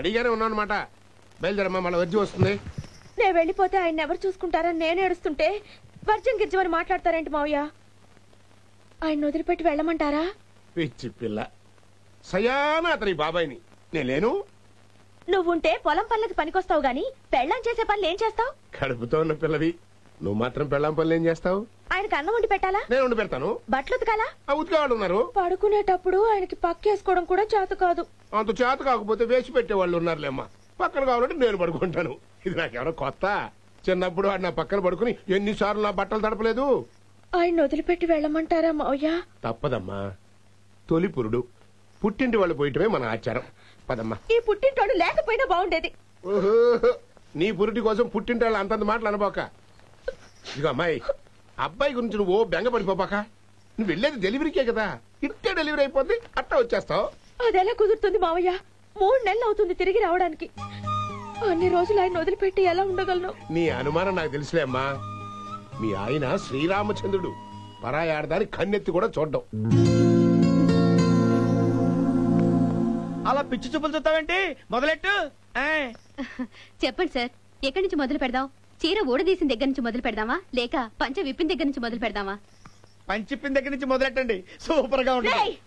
రెడీగానే ఉన్నాను అనమాట బయలుదేరమ్మా మళ్ళీ వచ్చి వస్తుంది నేను వెళ్ళిపోతే ఆయన ఎవరు చూసుకుంటారని నేను ఏడుస్తుంటే వర్జం గిర్జమని మాట్లాడతారేంటి మావయ్య ఆయన వదిలిపెట్టి వెళ్ళమంటారా పిచ్చి పిల్ల సయానా అతని బాబాయిని నేను లేను నువ్వుంటే పొలం పనులకి పనికొస్తావు గాని పెళ్ళం చేసే పనులు ఏం చేస్తావు కడుపుతో ఉన్న పిల్లవి నువ్వు మాత్రం పెళ్ళాం పనులు ఏం చేస్తావు ఆయనకు అన్నం వండి పెట్టాలా నేను ఉండి పెడతాను బట్టలు ఉతకాలా ఆ ఉతికేవాళ్ళు ఉన్నారు పడుకునేటప్పుడు ఆయనకి పక్కేసుకోవడం కూడా చేత కాదు అంత చేత కాకపోతే వేసి పెట్టేవాళ్ళు ఉన్నారులేమ్మా పక్కన కావాలంటే నేను పడుకుంటాను ఇది నాకేమైనా కొత్త చిన్నప్పుడు వాడు నా పక్కన పడుకుని ఎన్నిసార్లు నా బట్టలు తడపలేదు ఆయన వదిలిపెట్టి వెళ్ళమంటారా మావయ్య తప్పదమ్మా తొలి పురుడు పుట్టింటి వాళ్ళు పోయటమే మన ఆచారం పదమ్మా ఈ పుట్టింటోడు లేకపోయినా బాగుండేది ఓహో నీ పురిటి కోసం పుట్టింటి వాళ్ళు అంతంత మాటలు అనబోక ఇదిగో అమ్మాయి అబ్బాయి గురించి నువ్వు ఓ బెంగ పడిపోబాక నువ్వు వెళ్ళేది డెలివరీకే కదా ఇట్టే డెలివరీ అయిపోద్ది అట్టా వచ్చేస్తావు అదెలా కుదురుతుంది మావయ్య మూడు నెలలు అవుతుంది తిరిగి రావడానికి అన్ని రోజులు ఆయన వదిలిపెట్టి ఎలా ఉండగలను నీ అనుమానం నాకు తెలుసులే అమ్మా మీ ఆయన శ్రీరామచంద్రుడు పరాయి ఆడదాని కన్నెత్తి కూడా చూడ్డం అలా పిచ్చి చూపులు చూస్తావేంటి మొదలెట్టు ఏయ్. చెప్పండి సార్ ఎక్కడి నుంచి మొదలు పెడదాం చీర ఊడదీసిన దగ్గర నుంచి మొదలు పెడదామా లేక పంచ విప్పిన దగ్గర నుంచి మొదలు పెడదామా పంచిప్పిన దగ్గర నుంచి మొదలెట్టండి సూపర్ గా ఉంటుంది రేయ్!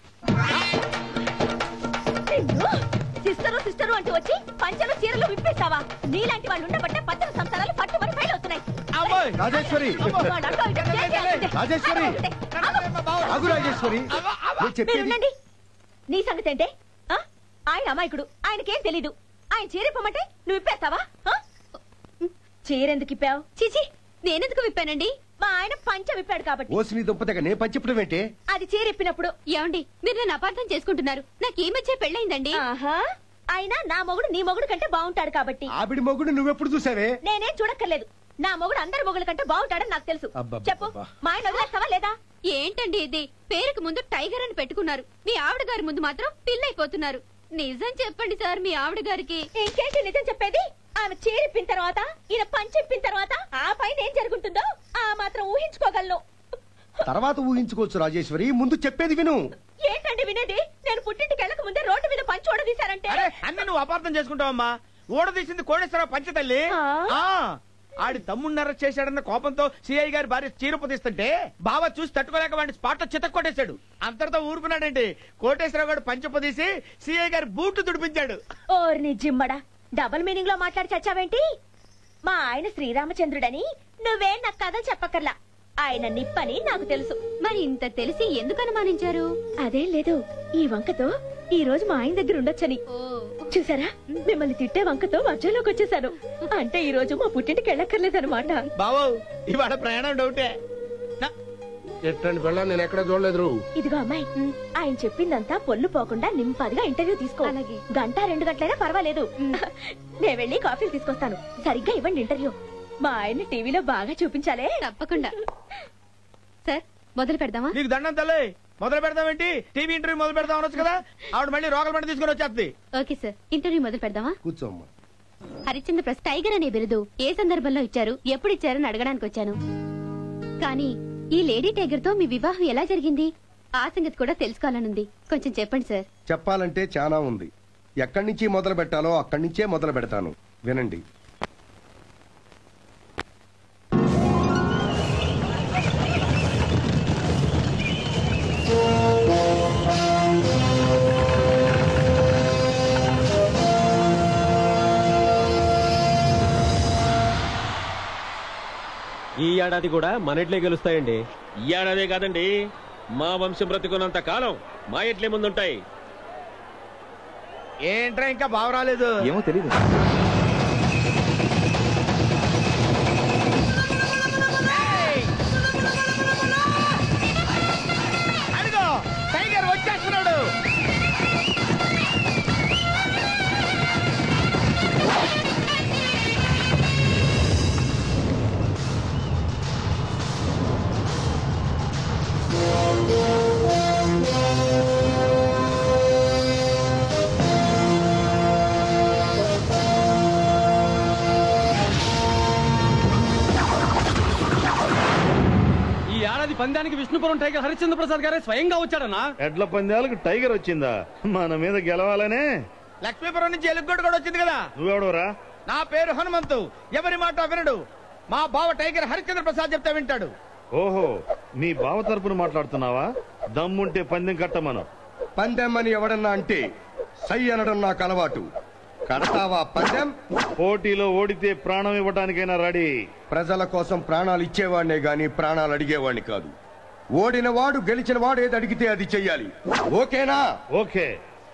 నిన్ను సిస్టరు సిస్టరు అంటూ వచ్చి పంచలు చీరలు విప్పేస్తావా నీలాంటి వాళ్ళు ఉండబట్టే పచ్చల సంసారాలు పట్టుబడి ఫెయిల్ అవుతున్నాయి అమ్మాయి రాజేశ్వరి వాళ్ళు అటో ఇటో చేసి ఆగుతుంటే. రాజేశ్వరి! ఆగు. ఆగు రాజేశ్వరి నేను మీరు చెప్పేది ఉండండి నీ సంగతి ఏంటే ఆ? ఆయన అమాయకుడు ఆయనకేం తెలీదు ఆయన చీరిపోమంటే నువ్వు ఇప్పేస్తావా ఆ? చీరెందుకు ఇప్పావు చిచి నేనెందుకు విప్పానండి మా ఆయన పంచ విప్పాడు కాబట్టి ఓసి నీ దుంపతగా నే పంచిప్పడం ఏంటి అది చీరిప్పినప్పుడు ఏమండి మీరు నన్ను అపార్థం చేసుకుంటున్నారు నాకు ఈ మధ్య పెళ్ళయిందండి ఆహా అయినా నా మొగుడు నీ మొగుడు కంటే బాగుంటాడు కాబట్టి ఆవిడి మొగుడు నువ్వెప్పుడు చూసావే నేనేం చూడక్కర్లేదు నా మొగుడు అందరి మొగుడు కంటే బాగుంటాడని నాకు తెలుసు అబ్బబ్బబ్బా. చెప్పు మా ఆయన వదిలేస్తావా లేదా ఏంటండి ఇది పేరుకు ముందు టైగర్ అని పెట్టుకున్నారు మీ ఆవిడ గారి ముందు మాత్రం పిల్లైపోతున్నారు నిజం చెప్పండి సార్ మీ ఆవిడ గారికి ఇంకేంటి నిజం చెప్పేది ఆమె చీరిప్పిన తర్వాత ఈయన పంచిప్పిన తర్వాత ఆ పైన ఏం జరుగుతుందో ఆ మాత్రం ఊహించుకోగలను తర్వాత ఊహించుకోవచ్చు రాజేశ్వరి ముందు చెప్పేది విను ఏంటండి వినేది నేను పుట్టింటికి వెళ్ళక ముందే రోడ్డు మీద పంచి ఓడదీశారంటే అరే అన్ని నువ్వు అపార్థం చేసుకుంటావమ్మా ఊడ తీసింది కోడేశ్వరరావు పంచతల్లి ఆ? ఆ ఆడి తమ్ముడిని అరెస్ట్ చేశాడన్న కోపంతో సిఐ గారి భార్య చీరపు తీస్తుంటే బావ చూసి తట్టుకోలేక వాడిని స్పాట్ లో చితక్ కొట్టేశాడు అంతటితో ఊరుకున్నాడంటే కోటేశ్వరరావు గారు పంచపు తీసి సిఐ గారి బూట్లు తుడిపించాడు ఓర్ని జిమ్మడా డబుల్ మీనింగ్ లో మాట్లాడి చచ్చావేంటి మా ఆయన శ్రీరామచంద్రుడని నువ్వే నాకు కథలు చెప్పక్కర్లా ఆయన నిప్పని నాకు తెలుసు మరి ఇంత తెలిసి ఎందుకు అనుమానించారు అదేం లేదు ఈ వంకతో ఈ రోజు మా ఆయన దగ్గర ఉండొచ్చని చూసారా మిమ్మల్ని తిట్టే వంకతో మధ్యలోకి వచ్చేసాను అంటే ఈ రోజు మా పుట్టింటికి వెళ్ళక్కర్లేదన్నమాట బావో ఇవాళ ప్రయాణం డౌటే నా- ఎట్టండి పిల్ల నేను ఎక్కడ చూడలేదు ఇదిగో అమ్మాయి ఆయన చెప్పిందంతా పొల్లు పోకుండా నింపదిగా ఇంటర్వ్యూ తీసుకో అలాగే. గంట రెండు గంటలైనా పర్వాలేదు నేను వెళ్ళి కాఫీలు తీసుకొస్తాను సరిగ్గా ఇవ్వండి ఇంటర్వ్యూ మా ఆయన్ని టీవీలో బాగా చూపించాలే తప్పకుండా సార్ మొదలు పెడదామా నీకు దండం తల్లి మొదలు పెడతామేంటి టీవీ ఇంటర్వ్యూ మొదలు పెడతాం అనొచ్చు కదా ఆవిడ మళ్ళీ రోగల పంట తీసుకొని వచ్చేస్తుంది ఓకే సార్ ఇంటర్వ్యూ మొదలు పెడదామా కూర్చోమ్మా హరిశ్చంద్ర ప్రస్ టైగర్ అనే బిరుదు ఏ సందర్భంలో ఇచ్చారు ఎప్పుడు ఇచ్చారని అడగడానికి వచ్చాను కానీ ఈ లేడీ టైగర్ తో మీ వివాహం ఎలా జరిగింది ఆ సంగతి కూడా తెలుసుకోవాలనుంది కొంచెం చెప్పండి సార్ చెప్పాలంటే చాలా ఉంది ఎక్కడి నుంచి మొదలు పెట్టాలో అక్కడి నుంచే మొదలు పెడతాను వినండి ఈ ఏడాది కూడా మన ఇడ్లే గెలుస్తాయండి ఈ ఏడాదే కాదండి మా వంశం బ్రతికున్నంత కాలం మా ఎట్లే ముందుంటాయి ఏంట్రా ఇంకా బావ రాలేదు ఏమో తెలియదు అదిగో టైగర్ వచ్చేస్తున్నాడు ఈ ఏడాది పందానికి విష్ణుపురం టైగర్ హరిశ్చంద్ర ప్రసాద్ గారే స్వయంగా వచ్చాడన్నా ఎడ్ల పందాలకు టైగర్ వచ్చిందా మన మీద గెలవాలనే లక్ష్మీపురం నుంచి ఎలుగుగొడ్డ కూడా వచ్చింది కదా నువ్వెవడోరా నా పేరు హనుమంతు ఎవరి మాట వినడు మా బావ టైగర్ హరిశ్చంద్ర ప్రసాద్ చెప్తే వింటాడు ఓహో నీ బావ తరపున మాట్లాడుతున్నావా దమ్ముంటే పందెం కట్టమను పందెమ్మని ఎవడన్నా అంటే సై అనడం నాకు అలవాటు కడతావా పందెం పోటీలో ఓడితే ప్రాణం ఇవ్వటానికైనా రెడీ ప్రజల కోసం ప్రాణాలు ఇచ్చేవాడినే గాని ప్రాణాలు అడిగేవాడిని కాదు ఓడిన వాడు గెలిచిన వాడు ఏది అడిగితే అది చెయ్యాలి ఓకేనా ఓకే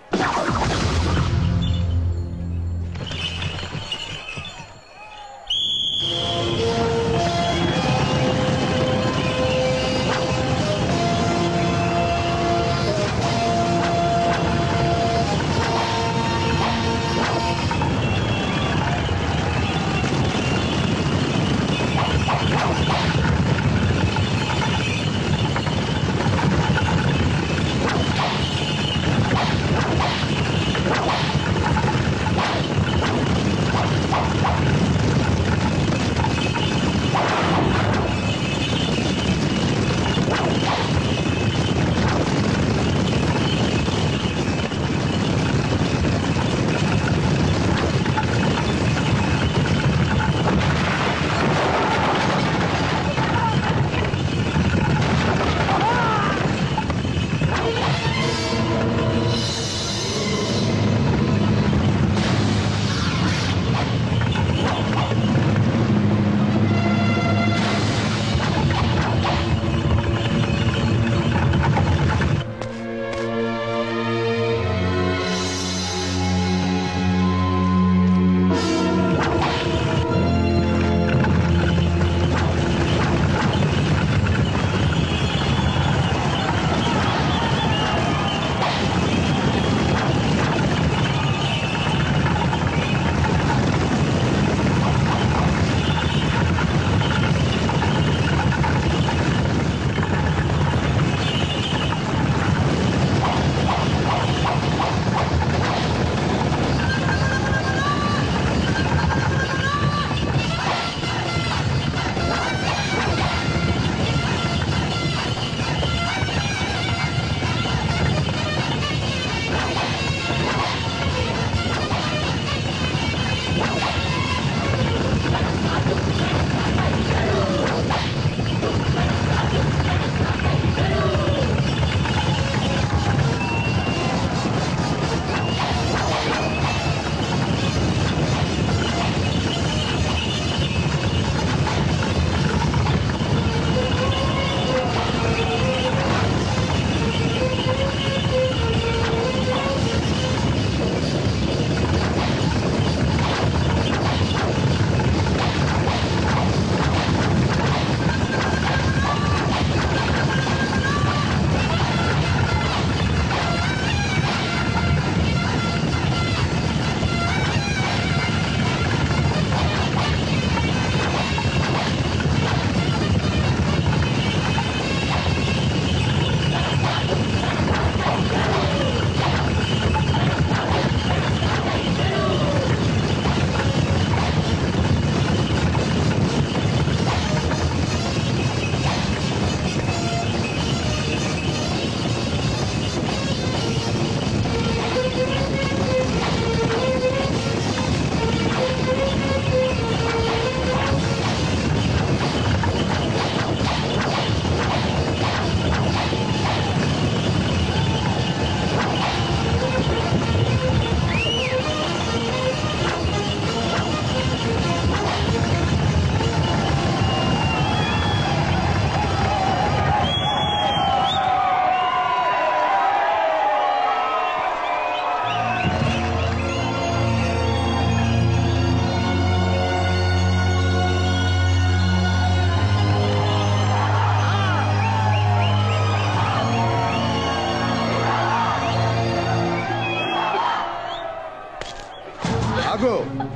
ఆగు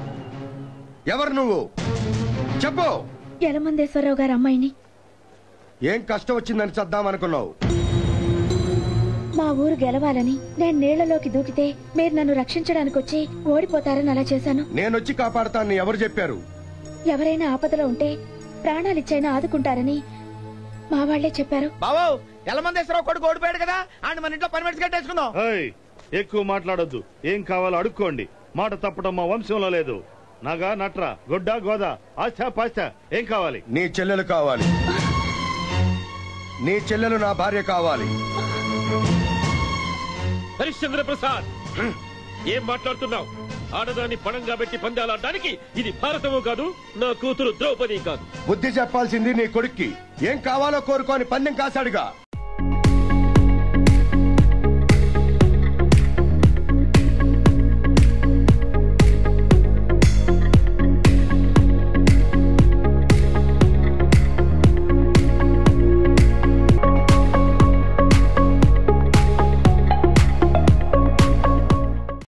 ఎవరు నువ్వు చెప్పు యలమందేశ్వరరావు గారు అమ్మాయిని ఏం కష్టం వచ్చిందని చద్దామనుకున్నావు మా ఊరు గెలవాలని నేను నీళ్లలోకి దూకితే మీరు నన్ను రక్షించడానికి వచ్చి ఓడిపోతారని అలా చేశాను నేనొచ్చి కాపాడతానని ఎవరు చెప్పారు ఎవరైనా ఆపదలో ఉంటే ప్రాణాలిచ్చైనా ఆదుకుంటారని మా వాళ్లే చెప్పారు బాబు ఎలమందేశ్వరరావు కొడుకు ఓడిపోయాడు కదా ఆయన మన ఇంట్లో పని మనిషి కట్టేసుకుందాం ఏయ్, ఎక్కువ మాట్లాడొద్దు ఏం కావాలో అడుక్కోండి మాట తప్పడం మా వంశంలో లేదు నగా నట్ర గొడ్డ గోద ఆశ పాశ ఏం కావాలి నీ చెల్లెలు కావాలి నీ చెల్లెలు నా భార్య కావాలి హరిశ్చంద్ర ప్రసాద్ ఏం మాట్లాడుతున్నావు ఆడదాన్ని పణంగా పెట్టి పందాలాడడానికి ఇది భారతము కాదు నా కూతురు ద్రౌపది కాదు బుద్ధి చెప్పాల్సింది నీ కొడుక్కి ఏం కావాలో కోరుకోని పందెం కాశాడుగా